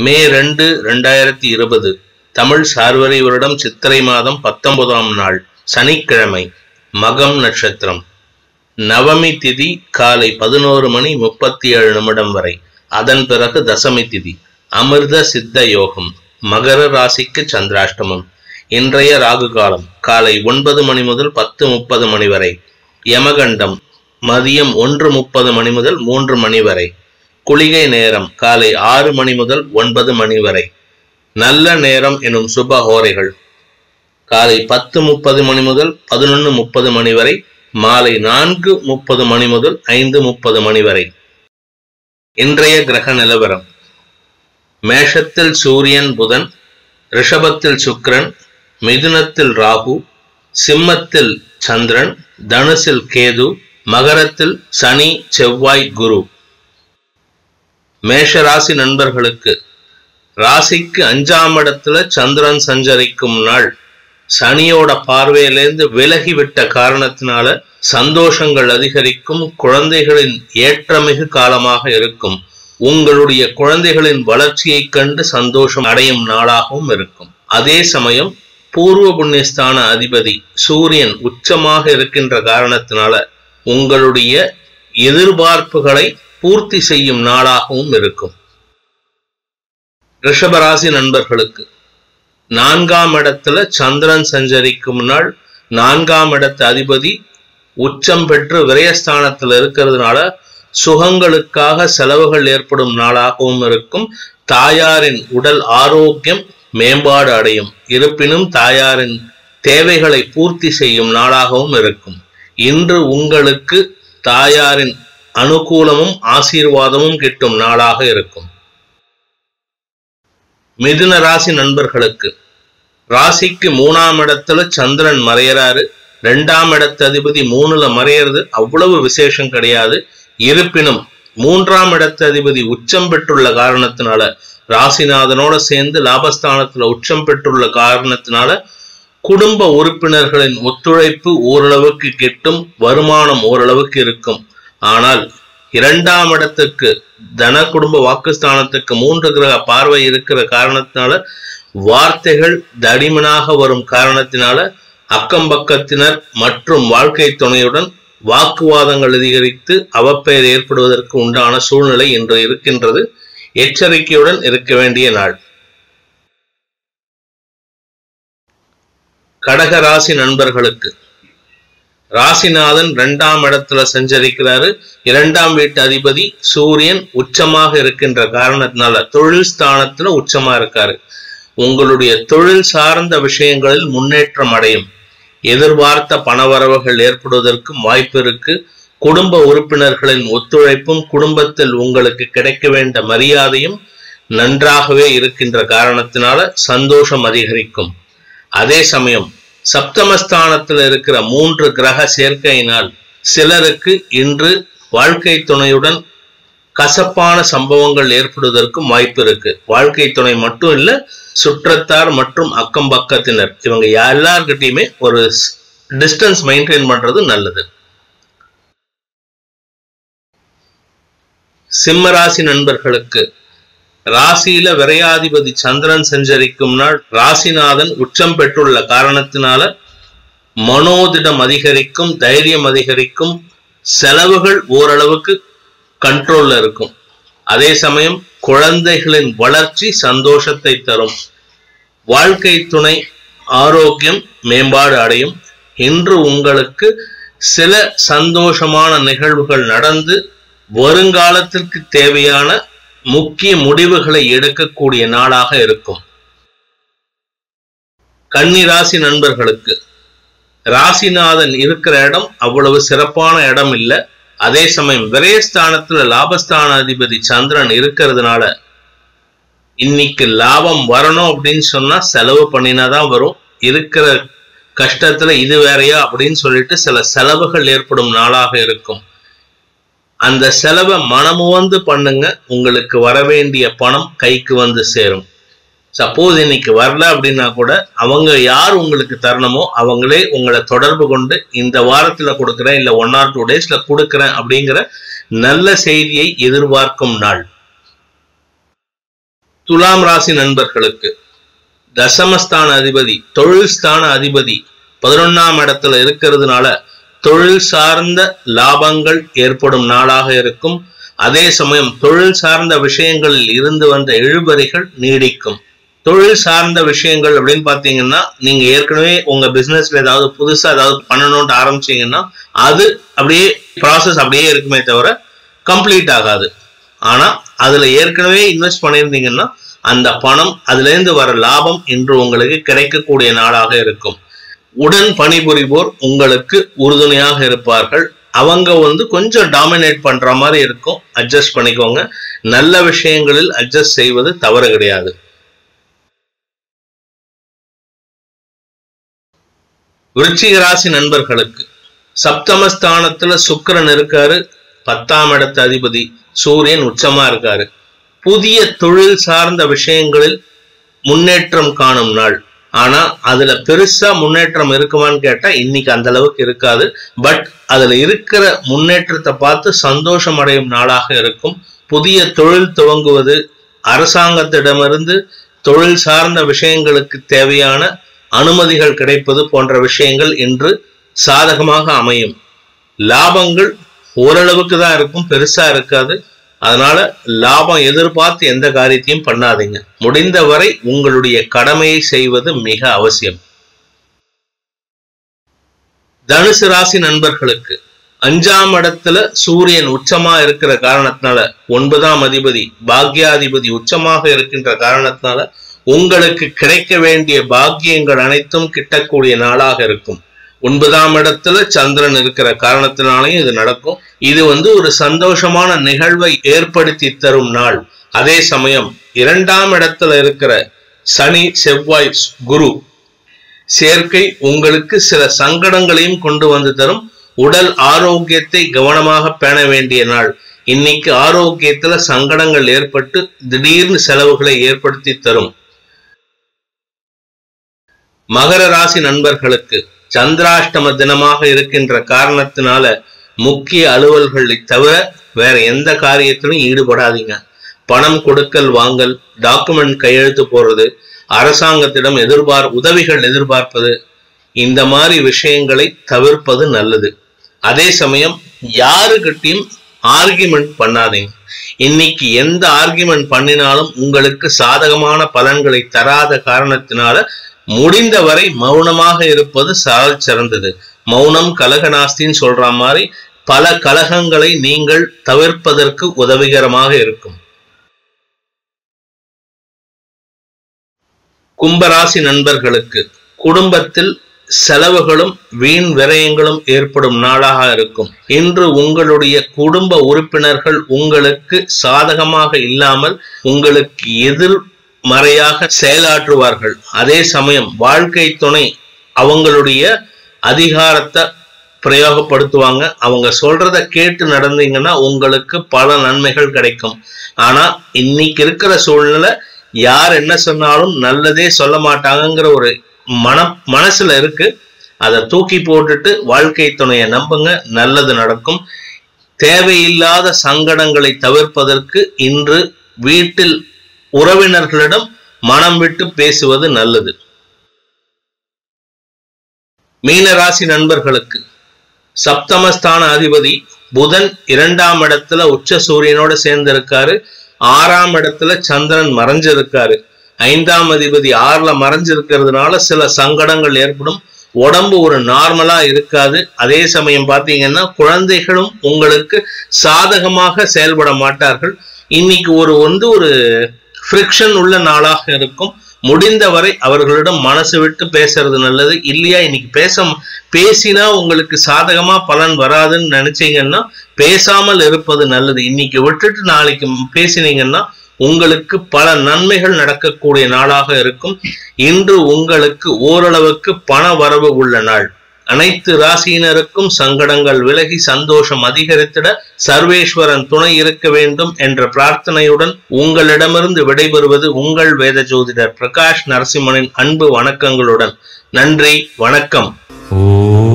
மே ரெண்டு ரெண்டாயிரத்தி இருபது தமிழ் சார்வரி வருடம் சித்திரை மாதம் பத்தொன்பதாம் நாள் சனிக்கிழமை மகம் நட்சத்திரம் நவமி திதி காலை பதினோரு மணி முப்பத்தி ஏழு நிமிடம் வரை அதன் பிறகு தசமி திதி அமிர்த சித்த யோகம் மகர ராசிக்கு சந்திராஷ்டமம் இன்றைய ராகு காலம் காலை ஒன்பது மணி முதல் பத்து முப்பது மணி வரை யமகண்டம் மதியம் ஒன்று முப்பது மணி முதல் மூன்று மணி வரை குளிகை நேரம் காலை ஆறு மணி முதல் ஒன்பது மணி வரை நல்ல நேரம் எனும் சுப ஹோரைகள் காலை பத்து முப்பது மணி முதல் பதினொன்று முப்பது மணி வரை மாலை நான்கு முப்பது மணி முதல் ஐந்து முப்பது மணி வரை இன்றைய கிரக நிலவரம் மேஷத்தில் சூரியன் புதன் ரிஷபத்தில் சுக்கிரன் மிதுனத்தில் ராகு சிம்மத்தில் சந்திரன் தனுசில் கேது மகரத்தில் சனி செவ்வாய் குரு மேஷ ராசி நண்பர்களுக்கு ராசிக்கு அஞ்சாம் இடத்துல சந்திரன் சஞ்சரிக்கும் நாள் சனியோட பார்வையிலேருந்து விலகிவிட்ட காரணத்தினால சந்தோஷங்கள் அதிகரிக்கும் குழந்தைகளின் ஏற்றமிகு காலமாக இருக்கும் உங்களுடைய குழந்தைகளின் வளர்ச்சியைக் கண்டு சந்தோஷம் அடையும் நாளாகவும் இருக்கும் அதே சமயம் பூர்வ புண்ணியஸ்தான அதிபதி சூரியன் உச்சமாக இருக்கின்ற காரணத்தினால உங்களுடைய எதிர்பார்ப்புகளை பூர்த்தி செய்யும் நாளாகவும் இருக்கும் ரிஷபராசி நண்பர்களுக்கு நான்காம் இடத்துல சந்திரன் சஞ்சரிக்கும் நாள் நான்காம் இடத்து அதிபதி உச்சம் பெற்று விரயஸ்தானத்தில் இருக்கிறதுனால சுகங்களுக்காக செலவுகள் ஏற்படும் நாளாகவும் இருக்கும் தாயாரின் உடல் ஆரோக்கியம் மேம்பாடு அடையும் இருப்பினும் தாயாரின் தேவைகளை பூர்த்தி செய்யும் நாளாகவும் இருக்கும் இன்று உங்களுக்கு தாயாரின் அனுகூலமும் ஆசீர்வாதமும் கிட்டும் நாளாக இருக்கும் மிதுன ராசி நண்பர்களுக்கு ராசிக்கு மூணாம் இடத்துல சந்திரன் மறையறாரு ரெண்டாம் இடத்து அதிபதி மூணுல மறையிறது அவ்வளவு விசேஷம் கிடையாது இருப்பினும் மூன்றாம் இடத்து அதிபதி உச்சம் பெற்றுள்ள காரணத்தினால ராசிநாதனோட சேர்ந்து லாபஸ்தானத்துல உச்சம் பெற்றுள்ள காரணத்தினால குடும்ப உறுப்பினர்களின் ஒத்துழைப்பு ஓரளவுக்கு கிட்டும் வருமானம் ஓரளவுக்கு இருக்கும் ஆனால் இரண்டாம் இடத்துக்கு தன குடும்ப வாக்குஸ்தானத்துக்கு மூன்று கிரக பார்வை இருக்கிற காரணத்தினால வார்த்தைகள் தடிமனாக வரும் காரணத்தினால அக்கம் பக்கத்தினர் மற்றும் வாழ்க்கை துணையுடன் வாக்குவாதங்கள் அதிகரித்து அவப்பெயர் ஏற்படுவதற்கு உண்டான சூழ்நிலை இன்று இருக்கின்றது எச்சரிக்கையுடன் இருக்க வேண்டிய நாள் கடக ராசி நண்பர்களுக்கு ராசிநாதன் இரண்டாம் இடத்துல சஞ்சரிக்கிறாரு இரண்டாம் வீட்டு அதிபதி சூரியன் உச்சமாக இருக்கின்ற காரணத்தினால தொழில் ஸ்தானத்துல உச்சமா இருக்காரு உங்களுடைய தொழில் சார்ந்த விஷயங்களில் முன்னேற்றம் அடையும் எதிர்பார்த்த பணவரவுகள் ஏற்படுவதற்கும் வாய்ப்பு இருக்கு குடும்ப உறுப்பினர்களின் ஒத்துழைப்பும் குடும்பத்தில் உங்களுக்கு கிடைக்க வேண்ட மரியாதையும் நன்றாகவே இருக்கின்ற காரணத்தினால சந்தோஷம் அதிகரிக்கும் அதே சமயம் சப்தமஸ்தானத்தில் இருக்கிற மூன்று கிரக சேர்க்கையினால் சிலருக்கு இன்று வாழ்க்கை துணையுடன் கசப்பான சம்பவங்கள் ஏற்படுவதற்கும் வாய்ப்பு இருக்கு வாழ்க்கை துணை மட்டும் இல்ல சுற்றத்தார் மற்றும் அக்கம் பக்கத்தினர் இவங்க எல்லார்கிட்டயுமே ஒரு டிஸ்டன்ஸ் மெயின்டைன் பண்றது நல்லது சிம்மராசி நண்பர்களுக்கு ராசியில விரையாதிபதி சந்திரன் சஞ்சரிக்கும் நாள் ராசிநாதன் உச்சம் பெற்றுள்ள காரணத்தினால மனோதிடம் அதிகரிக்கும் தைரியம் அதிகரிக்கும் செலவுகள் ஓரளவுக்கு கண்ட்ரோல்ல இருக்கும் அதே சமயம் குழந்தைகளின் வளர்ச்சி சந்தோஷத்தை தரும் வாழ்க்கை துணை ஆரோக்கியம் மேம்பாடு அடையும் இன்று உங்களுக்கு சில சந்தோஷமான நிகழ்வுகள் நடந்து வருங்காலத்திற்கு தேவையான முக்கிய முடிவுகளை எடுக்கக்கூடிய நாளாக இருக்கும் கன்னி ராசி நண்பர்களுக்கு ராசிநாதன் இருக்கிற இடம் அவ்வளவு சிறப்பான இடம் இல்லை அதே சமயம் விரயஸ்தானத்துல லாபஸ்தான அதிபதி சந்திரன் இருக்கிறதுனால இன்னைக்கு லாபம் வரணும் அப்படின்னு சொன்னா செலவு பண்ணினாதான் வரும் இருக்கிற கஷ்டத்துல இது வேறையா அப்படின்னு சொல்லிட்டு சில செலவுகள் ஏற்படும் நாளாக இருக்கும் அந்த செலவை மனமுவந்து பண்ணுங்க உங்களுக்கு வர வேண்டிய பணம் கைக்கு வந்து சேரும் சப்போஸ் இன்னைக்கு வரல அப்படின்னா கூட அவங்க யார் உங்களுக்கு தரணுமோ அவங்களே உங்களை தொடர்பு கொண்டு இந்த வாரத்துல கொடுக்குறேன் இல்ல ஒன் ஆர் டூ டேஸ்ல கொடுக்குறேன் அப்படிங்கிற நல்ல செய்தியை எதிர்பார்க்கும் நாள் துலாம் ராசி நண்பர்களுக்கு தசமஸ்தான அதிபதி தொழில் ஸ்தான அதிபதி பதினொன்னாம் இடத்துல இருக்கிறதுனால தொழில் சார்ந்த லாபங்கள் ஏற்படும் நாளாக இருக்கும் அதே சமயம் தொழில் சார்ந்த விஷயங்களில் இருந்து வந்த இழுபறிகள் நீடிக்கும் தொழில் சார்ந்த விஷயங்கள் அப்படின்னு பாத்தீங்கன்னா நீங்க ஏற்கனவே உங்க பிசினஸ்ல ஏதாவது புதுசா ஏதாவது பண்ணணும்னு ஆரம்பிச்சீங்கன்னா அது அப்படியே ப்ராசஸ் அப்படியே இருக்குமே தவிர கம்ப்ளீட் ஆகாது ஆனா அதுல ஏற்கனவே இன்வெஸ்ட் பண்ணியிருந்தீங்கன்னா அந்த பணம் அதுல இருந்து வர லாபம் இன்று உங்களுக்கு கிடைக்கக்கூடிய நாளாக இருக்கும் உடன் பணிபுரிவோர் உங்களுக்கு உறுதுணையாக இருப்பார்கள் அவங்க வந்து கொஞ்சம் டாமினேட் பண்ற மாதிரி இருக்கும் அட்ஜஸ்ட் பண்ணிக்கோங்க நல்ல விஷயங்களில் அட்ஜஸ்ட் செய்வது தவறு கிடையாது விருச்சிக ராசி நண்பர்களுக்கு சப்தமஸ்தானத்துல சுக்கிரன் இருக்காரு பத்தாம் இடத்து அதிபதி சூரியன் உச்சமா இருக்காரு புதிய தொழில் சார்ந்த விஷயங்களில் முன்னேற்றம் காணும் நாள் ஆனா அதுல பெருசா முன்னேற்றம் இருக்குமான்னு கேட்டா இன்னைக்கு அந்த அளவுக்கு இருக்காது பட் அதுல இருக்கிற முன்னேற்றத்தை பார்த்து சந்தோஷம் அடையும் நாளாக இருக்கும் புதிய தொழில் துவங்குவது அரசாங்கத்திடமிருந்து தொழில் சார்ந்த விஷயங்களுக்கு தேவையான அனுமதிகள் கிடைப்பது போன்ற விஷயங்கள் இன்று சாதகமாக அமையும் லாபங்கள் ஓரளவுக்கு தான் இருக்கும் பெருசா இருக்காது அதனால லாபம் எதிர்பார்த்து எந்த காரியத்தையும் பண்ணாதீங்க முடிந்தவரை உங்களுடைய கடமையை செய்வது மிக அவசியம் தனுசு ராசி நண்பர்களுக்கு அஞ்சாம் இடத்துல சூரியன் உச்சமா இருக்கிற காரணத்தினால ஒன்பதாம் அதிபதி பாக்யாதிபதி உச்சமாக இருக்கின்ற காரணத்தினால உங்களுக்கு கிடைக்க வேண்டிய பாக்கியங்கள் அனைத்தும் கிட்டக்கூடிய நாளாக இருக்கும் ஒன்பதாம் இடத்துல சந்திரன் இருக்கிற காரணத்தினாலையும் இது நடக்கும் இது வந்து ஒரு சந்தோஷமான நிகழ்வை ஏற்படுத்தி தரும் நாள் அதே சமயம் இரண்டாம் இடத்துல இருக்கிற சனி செவ்வாய் குரு சேர்க்கை உங்களுக்கு சில சங்கடங்களையும் கொண்டு வந்து தரும் உடல் ஆரோக்கியத்தை கவனமாக பேண வேண்டிய நாள் இன்னைக்கு ஆரோக்கியத்துல சங்கடங்கள் ஏற்பட்டு திடீர்னு செலவுகளை ஏற்படுத்தி தரும் மகர ராசி நண்பர்களுக்கு சந்திராஷ்டம தினமாக இருக்கின்ற காரணத்தினால முக்கிய அலுவல்களை தவிர வேற எந்த காரியத்திலும் ஈடுபடாதீங்க பணம் கொடுக்கல் வாங்கல் டாக்குமெண்ட் கையெழுத்து போடுறது அரசாங்கத்திடம் எதிர்பார் உதவிகள் எதிர்பார்ப்பது இந்த மாதிரி விஷயங்களை தவிர்ப்பது நல்லது அதே சமயம் யாருக்கிட்டையும் ஆர்கியுமெண்ட் பண்ணாதீங்க இன்னைக்கு எந்த ஆர்கியுமெண்ட் பண்ணினாலும் உங்களுக்கு சாதகமான பலன்களை தராத காரணத்தினால முடிந்தவரை மௌனமாக இருப்பது சால் சிறந்தது மௌனம் கலகநாஸ்தின்னு சொல்ற மாதிரி பல கலகங்களை நீங்கள் தவிர்ப்பதற்கு உதவிகரமாக இருக்கும் கும்பராசி நண்பர்களுக்கு குடும்பத்தில் செலவுகளும் வீண் விரயங்களும் ஏற்படும் நாளாக இருக்கும் இன்று உங்களுடைய குடும்ப உறுப்பினர்கள் உங்களுக்கு சாதகமாக இல்லாமல் உங்களுக்கு எதிர் மறையாக செயலாற்றுவார்கள் அதே சமயம் வாழ்க்கை துணை அவங்களுடைய அதிகாரத்தை பிரயோகப்படுத்துவாங்க அவங்க சொல்றத கேட்டு நடந்தீங்கன்னா உங்களுக்கு பல நன்மைகள் கிடைக்கும் ஆனா இன்னைக்கு இருக்கிற சூழ்நிலை யார் என்ன சொன்னாலும் நல்லதே சொல்ல மாட்டாங்கங்கிற ஒரு மன மனசுல இருக்கு அதை தூக்கி போட்டுட்டு வாழ்க்கை துணையை நம்புங்க நல்லது நடக்கும் தேவையில்லாத சங்கடங்களை தவிர்ப்பதற்கு இன்று வீட்டில் உறவினர்களிடம் மனம் விட்டு பேசுவது நல்லது மீனராசி நண்பர்களுக்கு சப்தமஸ்தான அதிபதி புதன் இரண்டாம் இடத்துல உச்ச சூரியனோட சேர்ந்து இருக்காரு ஆறாம் இடத்துல சந்திரன் மறைஞ்சிருக்காரு ஐந்தாம் அதிபதி ஆறுல மறைஞ்சிருக்கிறதுனால சில சங்கடங்கள் ஏற்படும் உடம்பு ஒரு நார்மலா இருக்காது அதே சமயம் பாத்தீங்கன்னா குழந்தைகளும் உங்களுக்கு சாதகமாக செயல்பட மாட்டார்கள் இன்னைக்கு ஒரு வந்து ஒரு ஃப்ரிக்ஷன் உள்ள நாளாக இருக்கும் முடிந்தவரை அவர்களிடம் மனசு விட்டு பேசுறது நல்லது இல்லையா இன்னைக்கு பேச பேசினா உங்களுக்கு சாதகமா பலன் வராதுன்னு நினைச்சீங்கன்னா பேசாமல் இருப்பது நல்லது இன்னைக்கு விட்டுட்டு நாளைக்கு பேசினீங்கன்னா உங்களுக்கு பல நன்மைகள் நடக்கக்கூடிய நாளாக இருக்கும் இன்று உங்களுக்கு ஓரளவுக்கு பண வரவு உள்ள நாள் அனைத்து ராசியினருக்கும் சங்கடங்கள் விலகி சந்தோஷம் அதிகரித்திட சர்வேஸ்வரன் துணை இருக்க வேண்டும் என்ற பிரார்த்தனையுடன் உங்களிடமிருந்து விடைபெறுவது உங்கள் வேத ஜோதிடர் பிரகாஷ் நரசிம்மனின் அன்பு வணக்கங்களுடன் நன்றி வணக்கம் ஓ